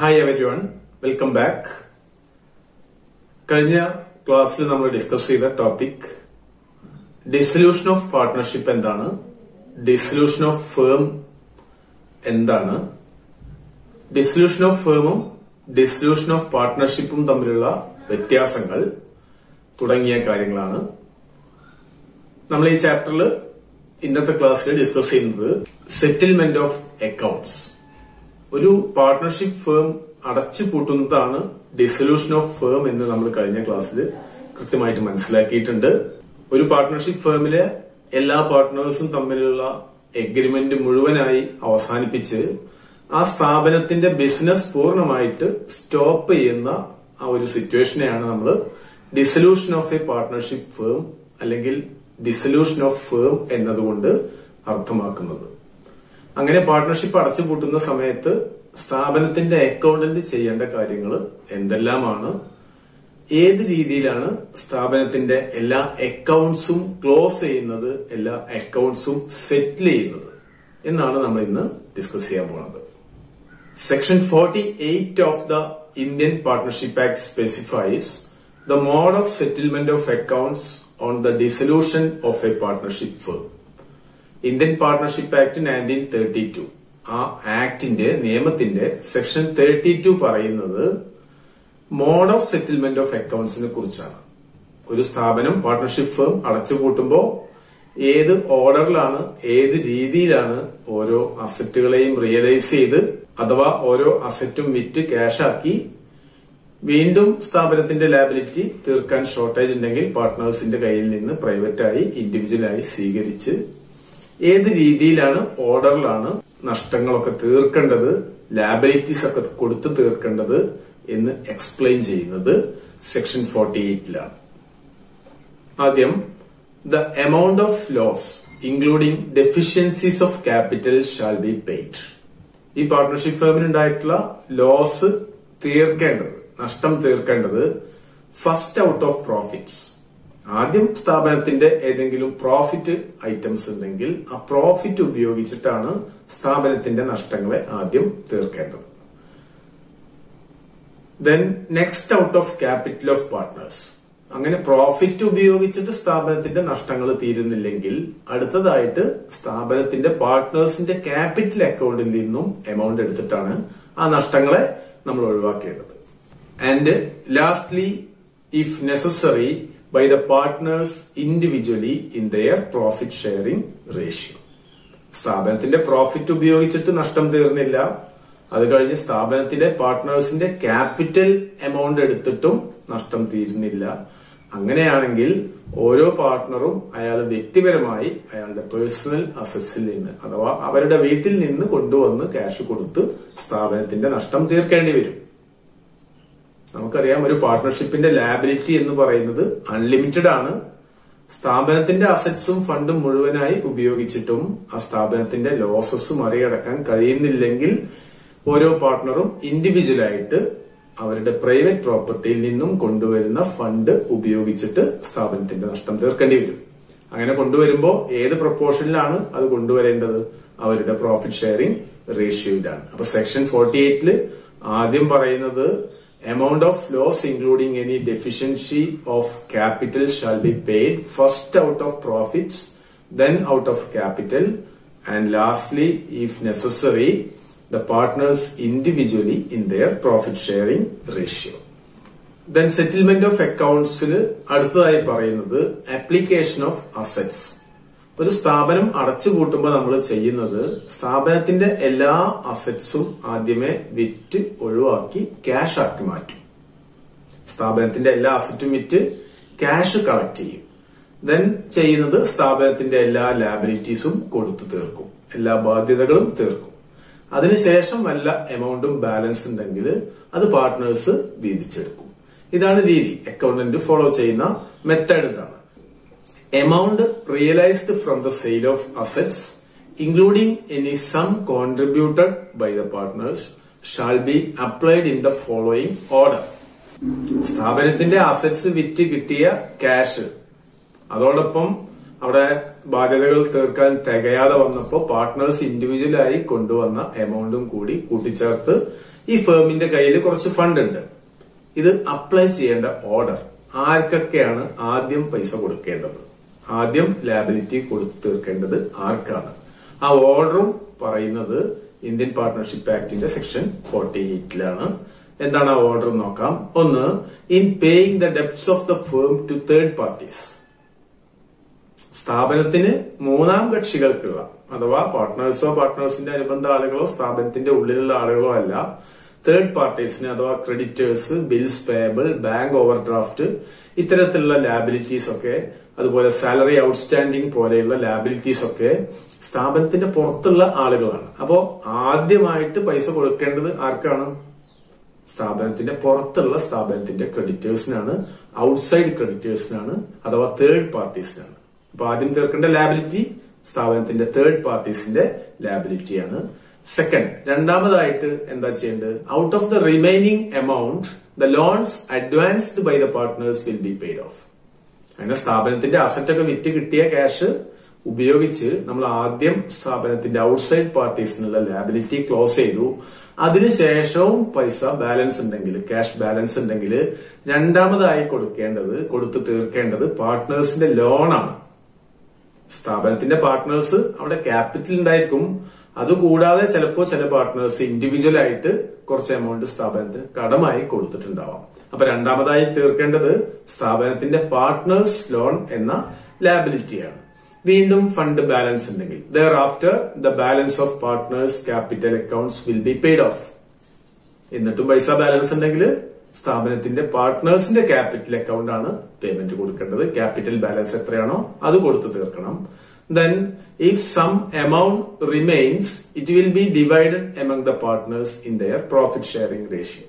Hi everyone welcome back കഴിഞ്ഞ ക്ലാസ്സിൽ നമ്മൾ ഡിസ്കസ് ചെയ്ത ടോപ്പിക് ഡിസൊല്യൂഷൻ ഓഫ് പാർട്ട്ണർഷിപ്പ് എന്താണ് ഡിസൊല്യൂഷൻ ഓഫ് ഫേം എന്താണ് ഡിസൊല്യൂഷൻ ഓഫ് ഫേമും ഡിസൊല്യൂഷൻ ഓഫ് പാർട്ട്ണർഷിപ്പും തമ്മിലുള്ള വ്യത്യാസങ്ങൾ തുടങ്ങിയ കാര്യങ്ങളാണ് നമ്മൾ ഈ ചാപ്റ്ററിൽ ഇന്നത്തെ ക്ലാസ്സിൽ ഡിസ്കസ് ചെയ്യുന്നത് സെറ്റിൽമെന്റ് ഓഫ് അക്കൌണ്ട്സ് ഒരു പാർട്ട്ണർഷിപ്പ് ഫേം അടച്ചു പൂട്ടുന്നതാണ് ഡിസൊല്യൂഷൻ ഓഫ് ഫേം എന്ന് നമ്മൾ കഴിഞ്ഞ ക്ലാസ്സിൽ കൃത്യമായിട്ട് മനസ്സിലാക്കിയിട്ടുണ്ട് ഒരു പാർട്ട്ണർഷിപ്പ് ഫേമിലെ എല്ലാ പാർട്ട്നേഴ്സും തമ്മിലുള്ള എഗ്രിമെന്റ് മുഴുവനായി അവസാനിപ്പിച്ച് ആ സ്ഥാപനത്തിന്റെ ബിസിനസ് പൂർണ്ണമായിട്ട് സ്റ്റോപ്പ് ചെയ്യുന്ന ആ ഒരു സിറ്റുവേഷനെയാണ് നമ്മൾ dissolution of a partnership firm അല്ലെങ്കിൽ ഡിസൊല്യൂഷൻ ഓഫ് ഫേം എന്നതുകൊണ്ട് അർത്ഥമാക്കുന്നത് അങ്ങനെ പാർട്ട്ണർഷിപ്പ് അടച്ചുപൂട്ടുന്ന സമയത്ത് സ്ഥാപനത്തിന്റെ അക്കൗണ്ടന്റ് ചെയ്യേണ്ട കാര്യങ്ങൾ എന്തെല്ലാമാണ് ഏത് രീതിയിലാണ് സ്ഥാപനത്തിന്റെ എല്ലാ അക്കൗണ്ട്സും ക്ലോസ് ചെയ്യുന്നത് എല്ലാ അക്കൗണ്ട്സും സെറ്റിൽ ചെയ്യുന്നത് എന്നാണ് നമ്മൾ ഇന്ന് ഡിസ്കസ് ചെയ്യാൻ പോകുന്നത് section forty eight of the Indian partnership act specifies the mode of settlement of accounts on the dissolution of a partnership firm Indian partnership act nineteen thirty two ആ ആക്ടിന്റെ നിയമത്തിന്റെ സെക്ഷൻ തേർട്ടി ടു പറയുന്നത് mode of settlement of അക്കൌണ്ട്സിനെ കുറിച്ചാണ് ഒരു സ്ഥാപനം partnership firm അടച്ചുപൂട്ടുമ്പോൾ ഏത് ഓർഡറിലാണ് ഏത് രീതിയിലാണ് ഓരോ അസറ്റുകളെയും റിയലൈസ് ചെയ്ത് അഥവാ ഓരോ അസറ്റും വിറ്റ് ക്യാഷാക്കി വീണ്ടും സ്ഥാപനത്തിന്റെ ലാബിലിറ്റി തീർക്കാൻ ഷോർട്ടേജ് ഉണ്ടെങ്കിൽ പാർട്ട്നേഴ്സിന്റെ കയ്യിൽ നിന്ന് പ്രൈവറ്റായി ഇൻഡിവിജ്വലായി സ്വീകരിച്ച് ഏത് രീതിയിലാണ് ഓർഡറിലാണ് നഷ്ടങ്ങളൊക്കെ തീർക്കേണ്ടത് ലാബിലിറ്റീസ് ഒക്കെ കൊടുത്തു തീർക്കേണ്ടത് എന്ന് എക്സ്പ്ലെയിൻ ചെയ്യുന്നത് സെക്ഷൻ ഫോർട്ടി എയ്റ്റിലാണ് ആദ്യം the amount of loss including deficiencies of capital shall be paid ഈ പാർട്ട്ണർഷിപ്പ് ഫേമിനുണ്ടായിട്ടുള്ള ലോസ് തീർക്കേണ്ടത് നഷ്ടം തീർക്കേണ്ടത് ഫസ്റ്റ് ഔട്ട് ഓഫ് പ്രോഫിറ്റ്സ് ആദ്യം സ്ഥാപനത്തിന്റെ ഏതെങ്കിലും പ്രോഫിറ്റ് ഐറ്റംസ് ഉണ്ടെങ്കിൽ ആ പ്രോഫിറ്റ് ഉപയോഗിച്ചിട്ടാണ് സ്ഥാപനത്തിന്റെ നഷ്ടങ്ങളെ ആദ്യം തീർക്കേണ്ടത് then next out of capital of partners അങ്ങനെ പ്രോഫിറ്റ് ഉപയോഗിച്ചിട്ട് സ്ഥാപനത്തിന്റെ നഷ്ടങ്ങൾ തീരുന്നില്ലെങ്കിൽ അടുത്തതായിട്ട് സ്ഥാപനത്തിന്റെ പാർട്ട്നേഴ്സിന്റെ ക്യാപിറ്റൽ അക്കൗണ്ടിൽ നിന്നും എമൗണ്ട് എടുത്തിട്ടാണ് ആ നഷ്ടങ്ങളെ നമ്മൾ ഒഴിവാക്കേണ്ടത് and lastly if necessary by the partners individually in their profit sharing ratio. സ്ഥാപനത്തിന്റെ പ്രോഫിറ്റ് ഉപയോഗിച്ചിട്ട് നഷ്ടം തീർന്നില്ല അത് കഴിഞ്ഞ് സ്ഥാപനത്തിന്റെ പാർട്ട്നേഴ്സിന്റെ ക്യാപിറ്റൽ എമൗണ്ട് എടുത്തിട്ടും നഷ്ടം തീരുന്നില്ല അങ്ങനെയാണെങ്കിൽ ഓരോ പാർട്ട്ണറും അയാൾ വ്യക്തിപരമായി അയാളുടെ പേഴ്സണൽ അസറ്റ്സിൽ നിന്ന് അഥവാ അവരുടെ വീട്ടിൽ നിന്ന് കൊണ്ടുവന്ന് ക്യാഷ് കൊടുത്ത് സ്ഥാപനത്തിന്റെ നഷ്ടം തീർക്കേണ്ടി വരും നമുക്കറിയാം ഒരു പാർട്ട്ണർഷിപ്പിന്റെ ലാബിലിറ്റി എന്ന് പറയുന്നത് അൺലിമിറ്റഡ് ആണ് സ്ഥാപനത്തിന്റെ അസറ്റ്സും ഫണ്ടും മുഴുവനായി ഉപയോഗിച്ചിട്ടും ആ സ്ഥാപനത്തിന്റെ ലോസസ് മറികടക്കാൻ കഴിയുന്നില്ലെങ്കിൽ ഓരോ പാർട്ട്ണറും ഇൻഡിവിജ്വലായിട്ട് അവരുടെ പ്രൈവറ്റ് പ്രോപ്പർട്ടിയിൽ നിന്നും കൊണ്ടുവരുന്ന ഫണ്ട് ഉപയോഗിച്ചിട്ട് സ്ഥാപനത്തിന്റെ നഷ്ടം തീർക്കേണ്ടി വരും അങ്ങനെ കൊണ്ടുവരുമ്പോൾ ഏത് പ്രപ്പോർഷനിലാണ് അത് കൊണ്ടുവരേണ്ടത് അവരുടെ പ്രോഫിറ്റ് ഷെയറിംഗ് റേഷ്യോയിലാണ് അപ്പൊ സെക്ഷൻ ഫോർട്ടി എയ്റ്റില് ആദ്യം പറയുന്നത് amount of loss including any deficiency of capital shall be paid first out of profits then out of capital and lastly if necessary the partners individually in their profit sharing ratio then settlement of accounts അടുത്തതായി പറയുന്നത് application of assets ഒരു സ്ഥാപനം അടച്ചുപൂട്ടുമ്പോൾ നമ്മൾ ചെയ്യുന്നത് സ്ഥാപനത്തിന്റെ എല്ലാ അസറ്റ്സും ആദ്യമേ വിറ്റ് ഒഴിവാക്കി ക്യാഷ് ആക്കി മാറ്റും സ്ഥാപനത്തിന്റെ എല്ലാ അസറ്റും വിറ്റ് ക്യാഷ് കളക്ട് ചെയ്യും ദെൻ ചെയ്യുന്നത് സ്ഥാപനത്തിന്റെ എല്ലാ ലാബിലിറ്റീസും കൊടുത്തു തീർക്കും എല്ലാ ബാധ്യതകളും തീർക്കും അതിനുശേഷം വല്ല എമൗണ്ടും ബാലൻസ് ഉണ്ടെങ്കിൽ അത് പാർട്ട്നേഴ്സ് വീതിച്ചെടുക്കും ഇതാണ് രീതി അക്കൗണ്ടന്റ് ഫോളോ ചെയ്യുന്ന മെത്തേഡ് ഇതാണ് amount realized from the sale of assets, including any sum contributed by the partners, shall be applied in the following order. സ്ഥാപനത്തിന്റെ അസറ്റ്സ് വിറ്റ് കിട്ടിയ ക്യാഷ് അതോടൊപ്പം അവിടെ ബാധ്യതകൾ തീർക്കാൻ തികയാതെ വന്നപ്പോൾ പാർട്ട്നേഴ്സ് ഇൻഡിവിജ്വലായി കൊണ്ടുവന്ന എമൗണ്ടും കൂടി കൂട്ടിച്ചേർത്ത് ഈ ഫേമിന്റെ കയ്യിൽ കുറച്ച് ഫണ്ട് ഉണ്ട് ഇത് അപ്ലൈ ചെയ്യേണ്ട ഓർഡർ ആർക്കൊക്കെയാണ് ആദ്യം പൈസ കൊടുക്കേണ്ടത് ആദ്യം ലാബിലിറ്റി കൊടുത്തു തീർക്കേണ്ടത് ആർക്കാണ് ആ ഓർഡറും പറയുന്നത് ഇന്ത്യൻ പാർട്ട്ണർഷിപ്പ് ആക്ടിന്റെ സെക്ഷൻ ഫോർട്ടി എയ്റ്റിലാണ് എന്താണ് ആ ഓർഡർ നോക്കാം ഒന്ന് in paying the debts of the firm to third parties സ്ഥാപനത്തിന് മൂന്നാം കക്ഷികൾക്കുള്ള അഥവാ പാർട്ട്നേഴ്സോ പാർട്ട്നേഴ്സിന്റെ അനുബന്ധ ആളുകളോ സ്ഥാപനത്തിന്റെ ഉള്ളിലുള്ള ആളുകളോ അല്ല തേർഡ് പാർട്ടീസിന് അഥവാ creditors bills payable bank overdraft ഇത്തരത്തിലുള്ള ലാബിലിറ്റീസ് ഒക്കെ അതുപോലെ സാലറി ഔട്ട്സ്റ്റാൻഡിംഗ് പോലെയുള്ള ലാബിലിറ്റീസ് ഒക്കെ സ്ഥാപനത്തിന്റെ പുറത്തുള്ള ആളുകളാണ് അപ്പോ ആദ്യമായിട്ട് പൈസ കൊടുക്കേണ്ടത് ആർക്കാണ് സ്ഥാപനത്തിന്റെ പുറത്തുള്ള സ്ഥാപനത്തിന്റെ ക്രെഡിറ്റേഴ്സിനാണ് ഔട്ട്സൈഡ് ക്രെഡിറ്റേഴ്സിനാണ് അഥവാ തേർഡ് പാർട്ടീസിനാണ് അപ്പൊ ആദ്യം തീർക്കേണ്ട ലാബിലിറ്റി സ്ഥാപനത്തിന്റെ തേർഡ് പാർട്ടീസിന്റെ ലാബിലിറ്റിയാണ് സെക്കൻഡ് രണ്ടാമതായിട്ട് എന്താ ചെയ്യേണ്ടത് out of the remaining amount the loans advanced by the partners will be paid off അങ്ങനെ സ്ഥാപനത്തിന്റെ അസറ്റ് ഒക്കെ വിറ്റ് കിട്ടിയ ക്യാഷ് ഉപയോഗിച്ച് നമ്മൾ ആദ്യം സ്ഥാപനത്തിന്റെ ഔട്ട്സൈഡ് പാർട്ടീസിനുള്ള ലാബിലിറ്റി ക്ലോസ് ചെയ്തു അതിനുശേഷവും പൈസ ബാലൻസ് ഉണ്ടെങ്കിൽ ക്യാഷ് ബാലൻസ് ഉണ്ടെങ്കിൽ രണ്ടാമതായി കൊടുക്കേണ്ടത് കൊടുത്തു തീർക്കേണ്ടത് പാർട്ട്നേഴ്സിന്റെ ലോണാണ് സ്ഥാപനത്തിന്റെ പാർട്ട്നേഴ്സ് അവിടെ ക്യാപിറ്റൽ ഉണ്ടായിരിക്കും അതുകൂടാതെ ചിലപ്പോൾ ചില പാർട്ട്നേഴ്സ് ഇൻഡിവിജ്വൽ ആയിട്ട് കുറച്ച് എമൗണ്ട് സ്ഥാപനത്തിന് കടമായി കൊടുത്തിട്ടുണ്ടാവാം അപ്പൊ രണ്ടാമതായി തീർക്കേണ്ടത് സ്ഥാപനത്തിന്റെ പാർട്ട്നേഴ്സ് ലോൺ എന്ന ലാബിലിറ്റിയാണ് വീണ്ടും ഫണ്ട് ബാലൻസ് ഉണ്ടെങ്കിൽ there after the balance of partners capital accounts will be paid off എന്നിട്ടും പൈസ ബാലൻസ് ഉണ്ടെങ്കിൽ സ്ഥാപനത്തിന്റെ പാർട്ട്നേഴ്സിന്റെ ക്യാപിറ്റൽ അക്കൗണ്ട് ആണ് പേയ്മെന്റ് കൊടുക്കേണ്ടത് ക്യാപിറ്റൽ ബാലൻസ് എത്രയാണോ അത് കൊടുത്തു തീർക്കണം then if some amount remains it will be divided among the partners in their profit sharing ratio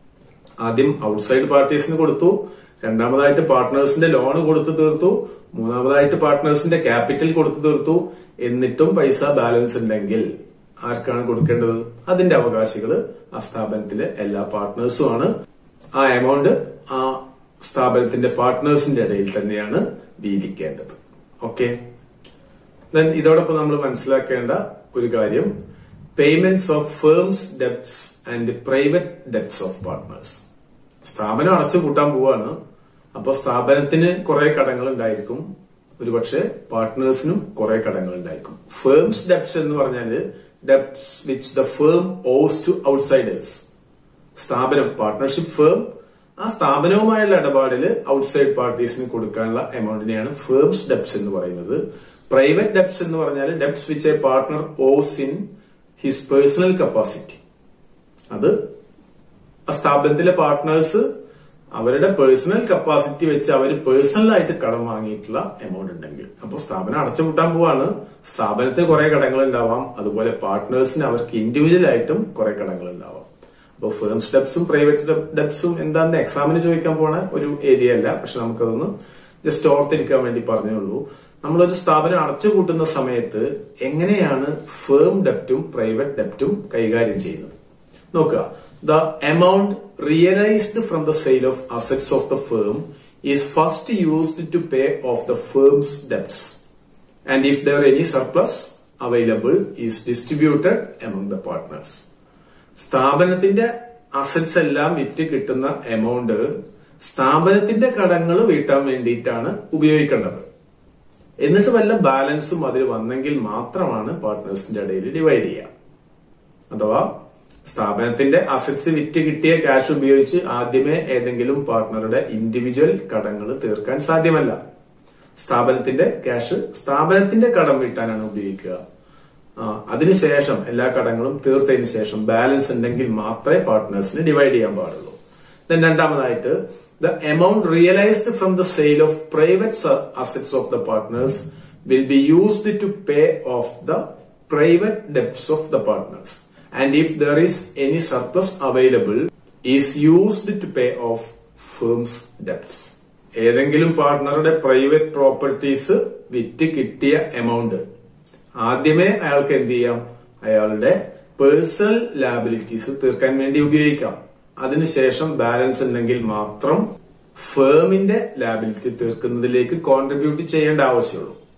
ആദ്യം ഔട്ട്സൈഡ് പാർട്ടീസിന് കൊടുത്തു രണ്ടാമതായിട്ട് പാർട്ട്നേഴ്സിന്റെ ലോൺ കൊടുത്തു തീർത്തു മൂന്നാമതായിട്ട് പാർട്ട്നേഴ്സിന്റെ ക്യാപിറ്റൽ കൊടുത്തു തീർത്തു എന്നിട്ടും പൈസ ബാലൻസ് ഉണ്ടെങ്കിൽ ആർക്കാണ് കൊടുക്കേണ്ടത് അതിന്റെ അവകാശികൾ ആ സ്ഥാപനത്തിലെ എല്ലാ പാർട്ട്നേഴ്സും ആണ് ആ എമൗണ്ട് ആ സ്ഥാപനത്തിന്റെ പാർട്ട്നേഴ്സിന്റെ ഇടയിൽ തന്നെയാണ് വീതിക്കേണ്ടത് ഓക്കെ ദെൻ ഇതോടൊപ്പം നമ്മൾ മനസ്സിലാക്കേണ്ട ഒരു കാര്യം payments of firm's debts and private debts of partners സ്ഥാപനം അടച്ചു പൂട്ടാൻ പോവാണ് അപ്പോൾ സ്ഥാപനത്തിന് കുറെ കടങ്ങൾ ഉണ്ടായിരിക്കും ഒരുപക്ഷെ പാർട്ട്നേഴ്സിനും കുറെ കടങ്ങൾ ഉണ്ടായിരിക്കും ഫേംസ് ഡെപ്റ്റ്സ് എന്ന് പറഞ്ഞാൽ debts which the firm owes to outsiders സ്ഥാപനം പാർട്ട്ണർഷിപ്പ് ഫേം ആ സ്ഥാപനവുമായുള്ള ഇടപാടിൽ ഔട്ട്സൈഡ് പാർട്ടീസിന് കൊടുക്കാനുള്ള എമൗണ്ടിനെയാണ് ഫേംസ് ഡെപ്റ്റ്സ് എന്ന് പറയുന്നത് പ്രൈവറ്റ് ഡെപ്റ്റ്സ് എന്ന് പറഞ്ഞാൽ debts which a partner owes in his personal capacity അത് ആ സ്ഥാപനത്തിലെ പാർട്ട്നേഴ്സ് അവരുടെ പേഴ്സണൽ കപ്പാസിറ്റി വെച്ച് അവർ പേഴ്സണലായിട്ട് കടം വാങ്ങിയിട്ടുള്ള എമൗണ്ട് ഉണ്ടെങ്കിൽ അപ്പോൾ സ്ഥാപനം അടച്ചുപൂട്ടാൻ പോവാണ് സ്ഥാപനത്തിന് കുറെ കടങ്ങൾ ഉണ്ടാവാം അതുപോലെ പാർട്ട്നേഴ്സിന് അവർക്ക് ഇൻഡിവിജ്വൽ ആയിട്ടും കുറെ കടങ്ങൾ ഉണ്ടാവാം അപ്പോൾ ഫേം സ്റ്റെപ്സും പ്രൈവറ്റ് ഡെപ്സും എന്താണെന്ന് എക്സാമിന് ചോദിക്കാൻ പോണ ഒരു ഏരിയ അല്ല പക്ഷെ നമുക്കതൊന്ന് ജസ്റ്റ് ഓർത്തിരിക്കാൻ വേണ്ടി പറഞ്ഞുള്ളൂ നമ്മളൊരു സ്ഥാപനം അടച്ചുപൂട്ടുന്ന സമയത്ത് എങ്ങനെയാണ് ഫേം ഡെപ്റ്റും പ്രൈവറ്റ് ഡെപ്റ്റും കൈകാര്യം ചെയ്യുന്നത് നോക്കുക the amount realised from the sale of assets of the firm is first used to pay off the firm's debts and if there any surplus available is distributed among the partners സ്ഥാപനത്തിന്റെ assets എല്ലാം വിറ്റ് കിട്ടുന്ന amount സ്ഥാപനത്തിന്റെ കടങ്ങൾ വീട്ടാൻ വേണ്ടിയിട്ടാണ് ഉപയോഗിക്കേണ്ടത് എന്നിട്ട് വല്ല ബാലൻസും അതിൽ വന്നെങ്കിൽ മാത്രമാണ് പാർട്ട്നേഴ്സിന്റെ ഇടയിൽ ഡിവൈഡ് ചെയ്യുക അഥവാ സ്ഥാപനത്തിന്റെ അസറ്റ്സ് വിറ്റ് കിട്ടിയ ക്യാഷ് ഉപയോഗിച്ച് ആദ്യമേ ഏതെങ്കിലും പാർട്ട്ണറുടെ ഇൻഡിവിജ്വൽ കടങ്ങൾ തീർക്കാൻ സാധ്യമല്ല സ്ഥാപനത്തിന്റെ ക്യാഷ് സ്ഥാപനത്തിന്റെ കടം വീട്ടാനാണ് ഉപയോഗിക്കുക ആ, അതിനുശേഷം എല്ലാ കടങ്ങളും തീർത്തതിന് ശേഷം ബാലൻസ് ഉണ്ടെങ്കിൽ മാത്രമേ പാർട്ട്നേഴ്സിന് ഡിവൈഡ് ചെയ്യാൻ പാടുള്ളൂ Then രണ്ടാമതായിട്ട് the amount realised from the sale of private assets of the partners will be used to pay off the private debts of the partners and if there is any surplus available is used to pay off firm's debts ഏതെങ്കിലും പാർട്ട്ണറുടെ private properties വിറ്റ് കിട്ടിയ amount ആദ്യമേ അയാൾക്ക് എന്ത് ചെയ്യാം അയാളുടെ personal liabilities തീർക്കാൻ വേണ്ടി ഉപയോഗിക്കാം അതിനുശേഷം ബാലൻസ് ഉണ്ടെങ്കിൽ മാത്രം ഫേമിന്റെ ലാബിലിറ്റി തീർക്കുന്നതിലേക്ക് കോൺട്രിബ്യൂട്ട് ചെയ്യേണ്ട ആവശ്യമുള്ളൂ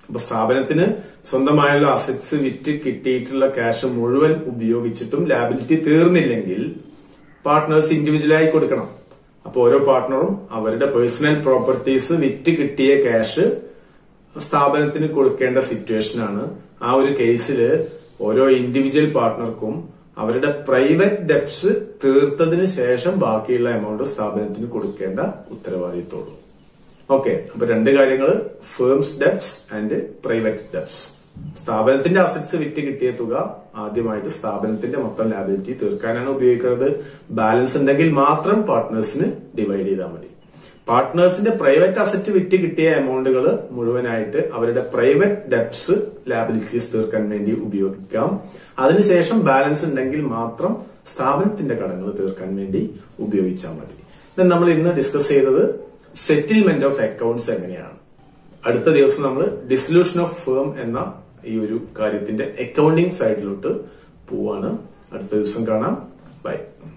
അപ്പൊ സ്ഥാപനത്തിന് സ്വന്തമായുള്ള അസറ്റ്സ് വിറ്റ് കിട്ടിയിട്ടുള്ള ക്യാഷ് മുഴുവൻ ഉപയോഗിച്ചിട്ടും ലാബിലിറ്റി തീർന്നില്ലെങ്കിൽ പാർട്ട്നേഴ്സ് ഇൻഡിവിജ്വലായി കൊടുക്കണം അപ്പൊ ഓരോ പാർട്ട്ണറും അവരുടെ പേഴ്സണൽ പ്രോപ്പർട്ടീസ് വിറ്റ് കിട്ടിയ ക്യാഷ് സ്ഥാപനത്തിന് കൊടുക്കേണ്ട സിറ്റുവേഷൻ ആണ് ആ ഒരു കേസിൽ ഓരോ ഇൻഡിവിജ്വൽ പാർട്ട്ണർക്കും അവരുടെ പ്രൈവറ്റ് ഡെപ്സ് തീർത്തതിന് ശേഷം ബാക്കിയുള്ള എമൗണ്ട് സ്ഥാപനത്തിന് കൊടുക്കേണ്ട ഉത്തരവാദിത്തമുള്ളൂ ഓക്കെ അപ്പൊ രണ്ട് കാര്യങ്ങൾ firm's debts and private debts സ്ഥാപനത്തിന്റെ അസറ്റ്സ് വിറ്റ് കിട്ടിയ തുക ആദ്യമായിട്ട് സ്ഥാപനത്തിന്റെ മൊത്തം ലാബിലിറ്റി തീർക്കാനാണ് ഉപയോഗിക്കുന്നത് ബാലൻസ് ഉണ്ടെങ്കിൽ മാത്രം പാർട്ട്നേഴ്സിന് ഡിവൈഡ് ചെയ്താൽ മതി പാർട്ട്നേഴ്സിന്റെ പ്രൈവറ്റ് അസറ്റ് വിറ്റ് കിട്ടിയ എമൗണ്ടുകൾ മുഴുവനായിട്ട് അവരുടെ പ്രൈവറ്റ് ഡെപ്സ് ലാബിലിറ്റീസ് തീർക്കാൻ വേണ്ടി ഉപയോഗിക്കാം അതിനുശേഷം ബാലൻസ് ഉണ്ടെങ്കിൽ മാത്രം സ്ഥാപനത്തിന്റെ കടങ്ങൾ തീർക്കാൻ വേണ്ടി ഉപയോഗിച്ചാൽ മതി ഇത് നമ്മൾ ഇന്ന് ഡിസ്കസ് ചെയ്തത് സെറ്റിൽമെന്റ് ഓഫ് അക്കൗണ്ട്സ് എങ്ങനെയാണ് അടുത്ത ദിവസം നമ്മൾ ഡിസൊല്യൂഷൻ ഓഫ് ഫേം എന്ന ഈ ഒരു കാര്യത്തിന്റെ അക്കൗണ്ടിംഗ് സൈഡിലോട്ട് പോവാണ് അടുത്ത ദിവസം കാണാം ബൈ